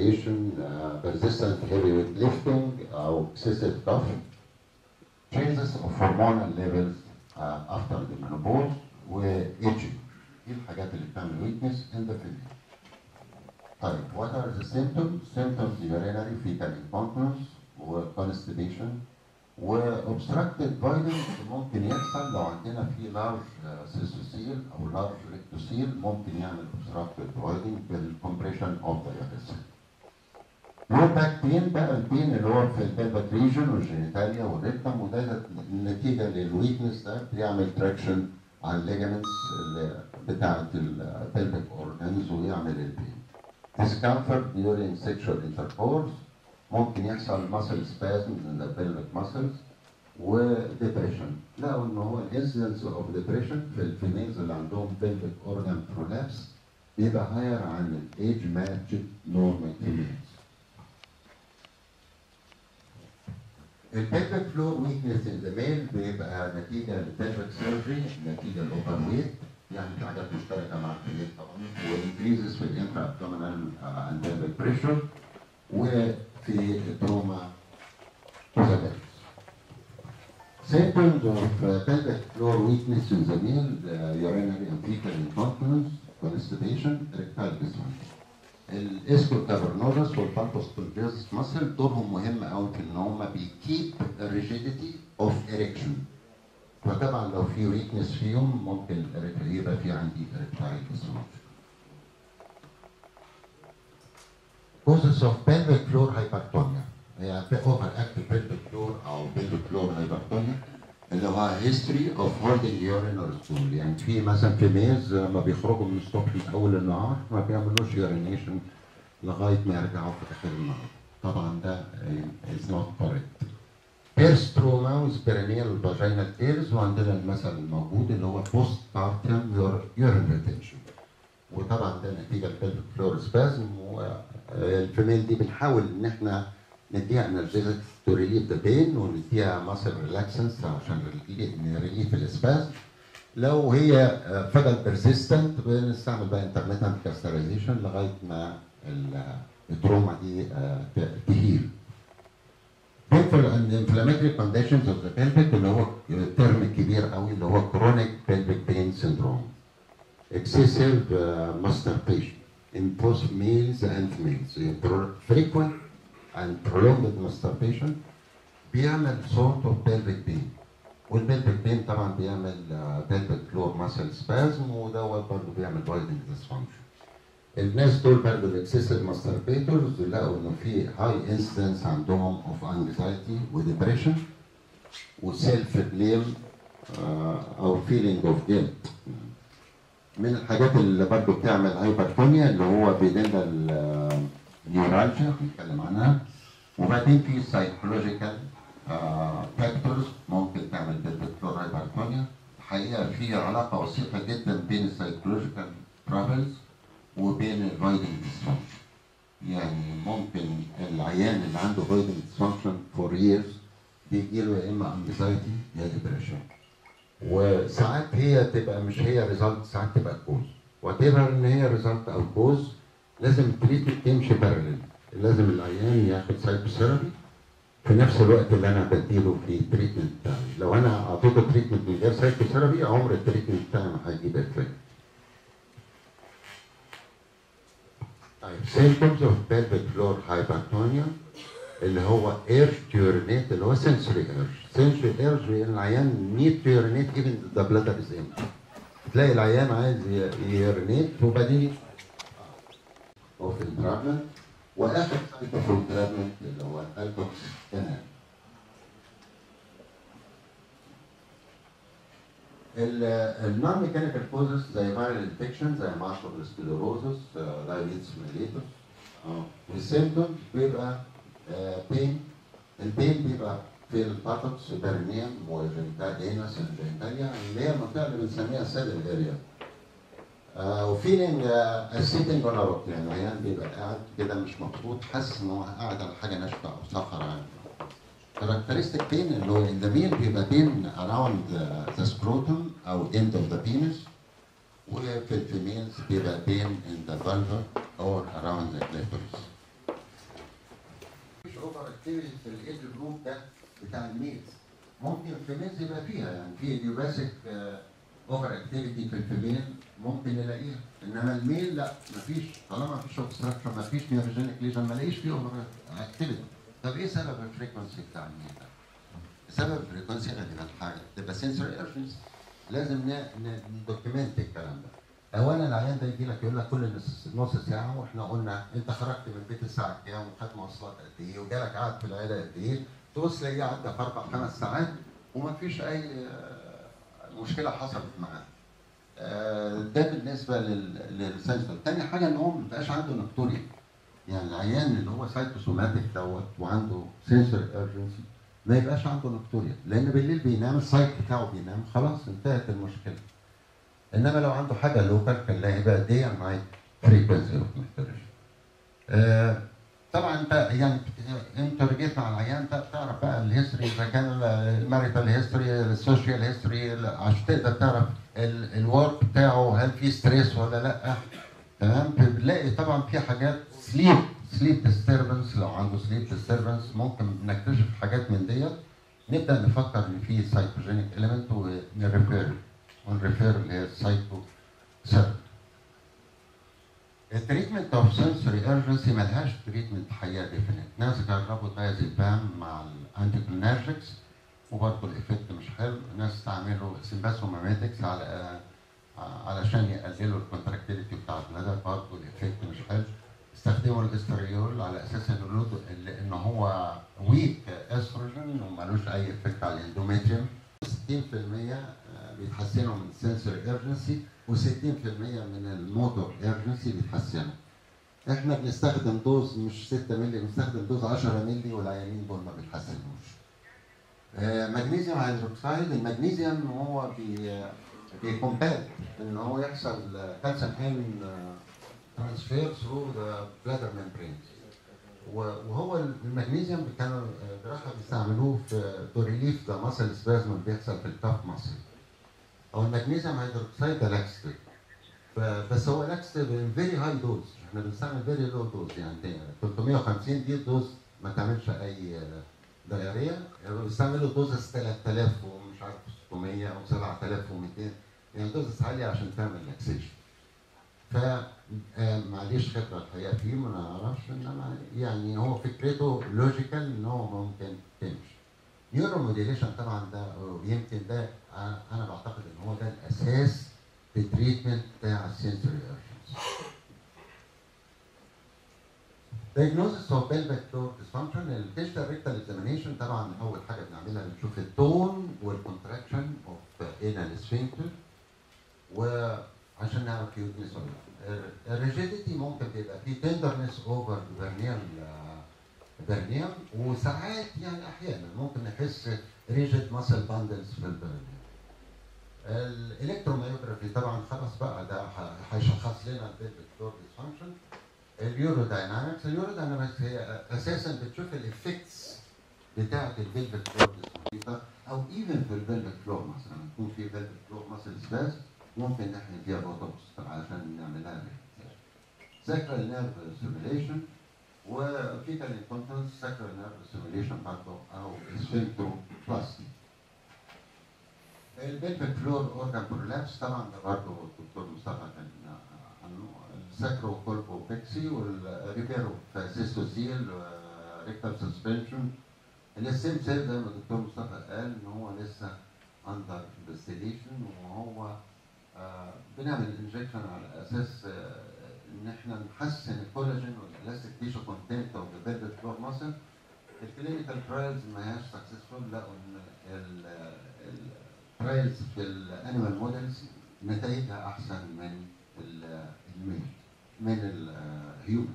constipation, uh, persistent heavy weight lifting, أو excessive cough, changes of hormonal levels uh, after the menopause, و-aging. دي الحاجات اللي بتعمل weakness in the female. طيب what are the symptoms? Symptoms urinary fecal incontinence و constipation و obstructed violence ممكن يحصل لو عندنا في large سيستوسيل او large rectocele ممكن يعمل obstructed violence بالcompression of the urethra. لو باك بين بقى البين اللي هو في البلفيك ريجن والجينيتاليا والريكتم وده نتيجه للويكنس ده بيعمل تراكشن على الليجمنتس بتاعه البلفيك اورجانز ويعمل البين. discomfort during sexual intercourse ممكن يحصل muscle spasms in the pelvic muscles و depression لقوا ان هو الانسيدنس اوف depression في الفيميلز اللي عندهم pelvic organ prolapse بيبقى higher عن ال age matched normal females. البلفيك فلور ويكنس ان ذا ميل بيبقى نتيجه للبلفيك سيرجري نتيجه الاوفر ويت يعني في حاجات مشتركه مع الفيميل طبعا وانكريزز في الانترا ابدومينال اند pelvic بريشر وفي تروما وزبائن. Symptoms of uh, pelvic floor weakness in the male, uh, urinary and fecal incontinence, constipation, erectile dysfunction. الاسكو كابرنوزس والبالبوستولجيز ماسل دورهم مهم قوي في ان هم بيكيب الريجيديتي اوف اريكشن فطبعا لو في ويكنس فيهم ممكن يبقى في عندي اريكتايل dysfunction. causes of pelvic floor hypertonia هي اوفر اكتف pelvic floor او pelvic floor hypertonia اللي هو history of holding urine or stool يعني في مثلا في ميز ما بيخرجوا من الصبح من اول النهار ما بيعملوش urination لغايه ما يرجعوا في اخر النهار طبعا ده is not correct بيرس تروما وسبرينيال فاجينال تيرز وعندنا المثل الموجود اللي هو بوست بارتم يورين ريتنشن وطبعا ده نتيجه البلفيك فلور سبازم والفيميل دي بنحاول ان احنا نديها انرجيزك تو ريليف ذا بين ونديها ماسل ريلاكسنس عشان نريليف الاسباز لو هي فضل بيرسيستنت بنستعمل بقى انترميتنت كاسترايزيشن لغايه ما التروما دي تهيل. painful and inflammatory conditions of the pelvic اللي هو ترم كبير قوي اللي هو chronic pelvic pain syndrome. excessive uh, masturbation in both males and females. frequent and prolonged masturbation بيعمل sort of pelvic pain. والبلفيك بين طبعا بيعمل pelvic floor muscle spasm ودوت برضه بيعمل voiding dysfunction. الناس دول برضه الاكسسيف ماستربيتورز لقوا انه في هاي انسيدنس عندهم اوف انكزايتي وديبريشن وسيلف بليم او فيلينج اوف جيلت من الحاجات اللي برضه بتعمل هايبرتونيا اللي هو بيدنا النيورالجيا بنتكلم عنها وبعدين في سايكولوجيكال فاكتورز ممكن تعمل بالفلور هايبرتونيا الحقيقه في علاقه وثيقه جدا بين السايكولوجيكال ترافلز وبين الفايدنج ديسفانكشن يعني ممكن العيان اللي عنده فايدنج ديسفانكشن فور ييرز بيجي له يا اما انكزايتي يا ديبريشن وساعات هي تبقى مش هي ريزلت ساعات تبقى كوز وات ان هي ريزلت او كوز لازم التريتمنت تمشي بارلل لازم العيان ياخد سايكوثيرابي في نفس الوقت اللي انا بديله في التريتمنت بتاعي لو انا اعطيته تريتمنت من غير سايكوثيرابي عمر التريتمنت بتاعي ما هيجيب افكت طيب symptoms of pelvic floor hypertonia اللي هو urge to urinate اللي هو sensory urge sensory urge ان العيان need to urinate even the bladder is empty تلاقي العيان عايز يورينيت وبعدين اوف الترابمنت واخر سايت اوف الترابمنت اللي هو الالبوكس كانال النون ميكانيكال كوزز زي فايرال انفكشن زي مارشال سكليروزس دايابيتس ميليتوس والسيمتومز بيبقى بين البين بيبقى في الباتوكس بيرنيوم وجنتالينا سنجنتاليا اللي هي المنطقه اللي بنسميها سيدل اريا وفيلينج سيتنج اون روك يعني العيان بيبقى قاعد كده مش مبسوط حاسس ان هو قاعد على حاجه ناشفه او صخره عنده كاركترستيك بين اللي هو in the male بيبقى بين around the, the scrotum او end of the penis وفي الفيميلز بيبقى بين in the vulva or around the clitoris. اوفر اكتيفيتي في الايدج جروب ده بتاع الميلز ممكن في الميلز يبقى فيها يعني في ايديوباثيك اوفر اكتيفيتي في الفيميل ممكن نلاقيها انما الميل لا مفيش طالما مفيش اوبستراكشن مفيش نيوروجينيك ليجن ما لاقيش فيه اوفر اكتيفيتي طب ايه سبب الفريكونسي بتاع الميل ده؟ سبب الفريكونسي غالبا حاجه تبقى سنسوري ايرجنسي لازم ندوكيمنت الكلام ده اولا العيان ده يجي لك يقول لك كل نص- نص ساعه واحنا قلنا انت خرجت من البيت الساعه كام وخدت مواصلات قد ايه وجالك قعد في العياده قد ايه تبص تلاقيه عدى في اربع خمس ساعات وما فيش اي آه، مشكله حصلت معاه. آه، ده بالنسبه لل- للسنسور، تاني حاجه ان هو ما بقاش عنده نكتوريا. يعني العيان اللي هو سايتوسوماتيك دوت وعنده سنسور ايرجنسي ما يبقاش عنده نكتوريا لان بالليل بينام السايت بتاعه بينام خلاص انتهت المشكله. انما لو عنده حاجه لوكال كان لا يبقى دي اند نايت فريكونسي اوف نكتوريا. طبعا انت يعني انت رجعت مع العيان ده بتعرف بقى الهيستوري اذا كان الماريتال هيستوري السوشيال هيستوري عشان تقدر تعرف الورك بتاعه هل في ستريس ولا لا تمام بنلاقي طبعا في حاجات سليب سليب ديستربنس لو عنده سليب ديستربنس ممكن نكتشف حاجات من ديت نبدا نفكر ان في سايكوجينيك اليمنت ونريفير ونريفير اللي هي السايكو سيرفر التريتمنت اوف سنسوري ايرجنسي ملهاش تريتمنت حقيقه ديفينيت ناس جربوا دايزيبام مع الانتيكولينرجيكس وبرضه الايفكت مش حلو ناس استعملوا سمباسوماميتكس على علشان يقللوا الكونتراكتيليتي بتاع البلادر برضه الايفكت مش حلو استخدموا الاستريول على اساس ان له- ان هو ويك استروجين ومالوش اي افكت على الاندوميتريوم 60% بيتحسنوا من السنسوري ايرجنسي و60% من الموتور ايرجنسي بيتحسنوا. احنا بنستخدم دوز مش 6 مللي بنستخدم دوز 10 مللي والعيانين دول ما بيتحسنوش. آه، مغنيسيوم هيدروكسيد المغنيسيوم هو بي بيكومبات ان هو يحصل كالسيوم هين ترانسفير ثرو ذا بلادر ميمبرينز وهو المغنيسيوم كانوا جراحه بيستعملوه في تو ريليف ذا ماسل سبازم اللي بيحصل في الكاف ماسل او المغنيسيوم هيدروكسيد ده لاكستيف بس هو لاكستيف فيري هاي دوز احنا بنستعمل فيري لو دوز يعني 350 دي دوز ما تعملش اي دايريا بيستعملوا دوز 3000 ومش عارف 600 او 7200 يعني دوز عاليه عشان تعمل لاكسيشن ف آه، معليش خبره الحقيقه فيه ما نعرفش انما يعني هو فكرته لوجيكال ان هو ممكن تمشي. نيورو موديليشن طبعا ده يمكن ده آه، انا بعتقد ان هو ده الاساس في التريتمنت بتاع السنسوري ايرجنس. diagnosis of pelvic floor dysfunction الديجيتال ريكتال اكزامينيشن طبعا اول حاجه بنعملها بنشوف التون والكونتراكشن اوف انال سفنكتر وعشان نعرف كيوتنس ولا لا الريجيديتي ممكن بيبقى فيه تندرنس اوفر فيرنيال فيرنيال وساعات يعني احيانا ممكن نحس ريجيد ماسل باندلز في الفيرنيال الالكتروميوجرافي طبعا خلاص بقى ده ه- هيشخص لنا البيلفيك فلور ديسفانكشن اليورو داينامكس اليورو داينامكس هي اساسا بتشوف الافكتس بتاعه البيلفيك فلور ديسفانكشن او ايفن في البيلفيك فلور مثلا يكون في بيلفيك فلور ماسل سباز ممكن نحن فيها بوتوكس عشان نعملها ساكرال نيرف ستيميليشن وفيتال انكونتنس ساكرال نيرف ستيميليشن برضه او سفنكتو بلاستي البيلفيك فلور اورجان برولابس طبعا ده برضه الدكتور مصطفى كان عنه الساكرو كولبو بيكسي والريبيرو فاسيستوسيل ريكتال سسبنشن السيم سيل زي ما الدكتور مصطفى قال ان هو لسه اندر انفستيجيشن وهو آه، بنعمل انجكشن على اساس آه، ان احنا نحسن الكولاجين والالاستيك تيشو كونتنت اوف ذا بيلفيك فلور ماسل الكلينيكال ترايلز ما هياش سكسسفول لقوا ان الترايلز في الانيمال مودلز نتائجها احسن من ال- الميل من الهيومن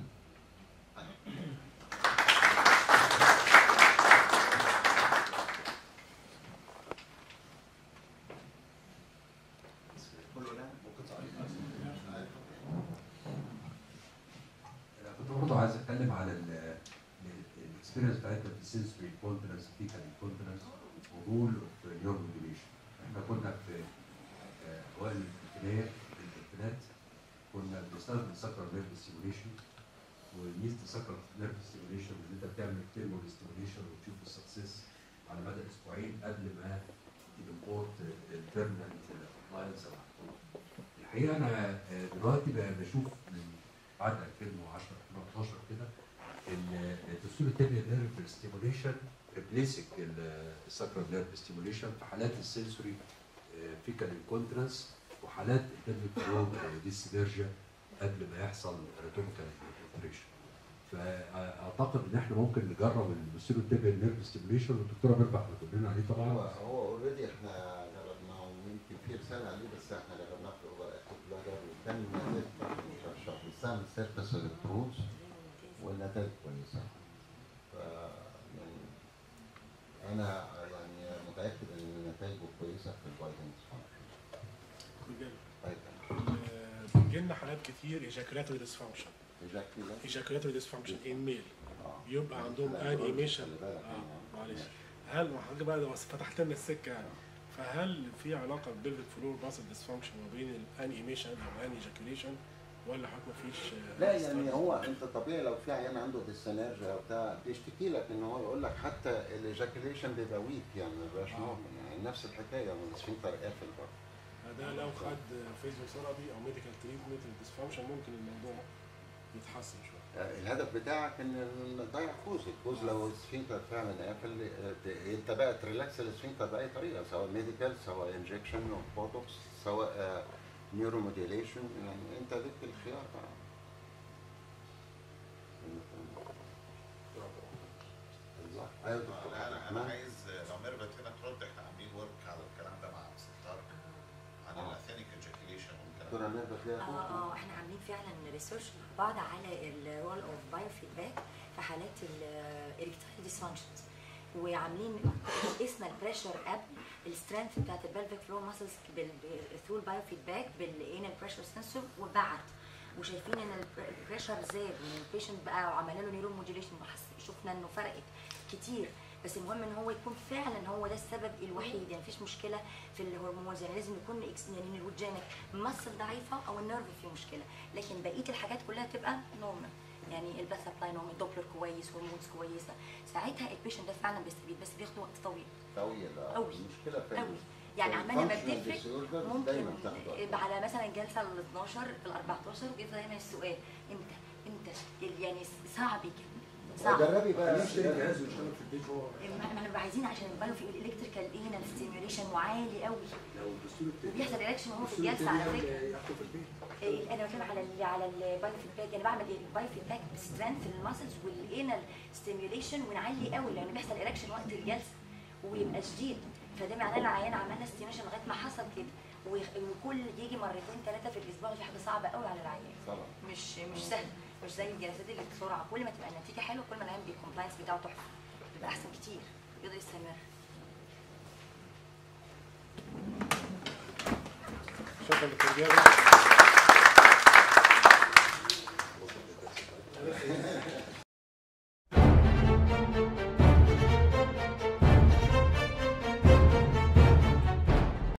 أنا كنت برضه عايز اتكلم على الاكسبيرينس بتاعتنا في السنسوري كونفدنس فيكال كونفدنس ورول اوف نيورو موديوليشن احنا كنا في آه، اوائل الالفينات الالفينات كنا بنستخدم السكر نيرف ستيموليشن وميزه السكر نيرف ستيميوليشن ان انت بتعمل تيرمال ستيميوليشن وتشوف السكسس على مدى اسبوعين قبل ما تمبورت البيرمننت ابلاينس الحقيقه انا آه، دلوقتي بقى بشوف من بعد 2010 2012 كده ان الدستور التابع نيرف ستيميوليشن ريبليسنج السكر نيرف ستيميوليشن في حالات السنسوري فيكال انكونترنس وحالات البلفيك فلو ديسبيرجيا قبل ما يحصل ريتوميكال اوبريشن فاعتقد ان احنا ممكن نجرب الدستور التابع نيرف ستيميوليشن والدكتوره مربح بتقول لنا عليه هو طبعا هو اوريدي احنا جربناه يمكن في رساله عليه بس احنا جربناه في اوفر اكتف بلادر وكان النتائج شهر بنستعمل سيرفس الكترونز والنتائج كويسه. ف يعني انا يعني متاكد ان نتائجه كويسه في الفايتنج بجد طيب آه، بتجيلنا حالات كتير ايجاكولاتوري ديسفانكشن اجاكتي ايجاكولاتوري ديسفانكشن ان ميل اه يبقى عندهم لا، ان خلي ايميشن بالك اه يعني. معلش ماشي. هل ما حضرتك بقى بس فتحت لنا السكه يعني فهل في علاقه بالبلفيك فلور باسل ديسفانكشن ما بين الان ايميشن او الان ايجاكوليشن ولا حضرتك مفيش آه، لا يعني استفادة؟ هو انت طبيعي لو في عيان عنده ديسنرجيا او بتاع بيشتكي لك ان هو يقول لك حتى الايجاكيليشن بيبقى ويك يعني ما بيبقاش آه. نورمال يعني نفس الحكايه من السفنكتر قافل برضه ده لو خد فيزيوثيرابي او ميديكال تريتمنت للديسفانكشن ممكن الموضوع يتحسن شويه الهدف بتاعك ان نضيع كوز الكوز لو السفنكتر فعلا قافل اه، ت- انت بقى تريلاكس السفنكتر باي طريقه سواء ميديكال سواء انجكشن او بوتوكس سواء نيورو موديليشن يعني انت ليك الخيار بقى ايوه دكتور انا انا أحمد. عايز لو ميرفت هنا ترد احنا عاملين ورك على الكلام ده مع مستر طارق عن آه. الاثينيك ايجاكيليشن والكلام دكتوره ميرفت ليها اه اه احنا عاملين فعلا ريسيرش مع بعض على الرول اوف بايو فيدباك في حالات الاريكتايل ديسفانكشنز وعاملين اسمها البريشر اب السترينث بتاعت البلفيك فلور ماسلز ثرو البايو فيدباك بالانال بريشر سنسور وبعد وشايفين ان البريشر زاد وان البيشنت بقى وعملنا له نيرو موديوليشن شفنا انه فرقت كتير بس المهم ان هو يكون فعلا هو ده السبب الوحيد يعني مفيش مشكله في الهرمونز يعني لازم يكون إكس- يعني نيروجينيك مصل ضعيفه او النيرف فيه مشكله لكن بقيه الحاجات كلها تبقى نورمال يعني البث سبلاي نورمال دوبلر كويس هرمونز كويسه ساعتها البيشنت ده فعلا بيستفيد بس بياخد وقت طويل طويل اه أوي. المشكله في قوي يعني عمالة ما الفانكشنال بتفرق ديسوردر دايما ممكن بتاخد وقت. على مثلا الجلسه ال 12 ال 14 بيفضل دايما السؤال امتى امتى يعني صعب كده صعب جربي بقى نشتري جهاز ونشتغل في البيت هو ما احنا بنبقى عايزين عشان البالو في الالكتريكال ايه ستيميوليشن وعالي قوي لو الدستور التاني وبيحصل رياكشن وهو في الجلسه على فكره ياخده في البيت إيه، انا بتكلم على ال على البايو فيدباك يعني بعمل ايه البايو فيدباك بسترينث الماسلز والانال ستيميوليشن ونعلي قوي لان بيحصل اريكشن وقت الجلسه ويبقى شديد فده معناه العيان عملنا ستيميوليشن لغايه ما حصل كده ويخ- وكل يجي مرتين ثلاثه في الاسبوع دي حاجه صعبه قوي على العيان طبعا مش مش سهل مش زي الجلسات اللي بسرعه كل ما تبقى النتيجه حلوه كل ما العيان بالكومبلاينس بتاعه تحفه بيبقى احسن كتير يقدر يستمر شكرا دكتور جابر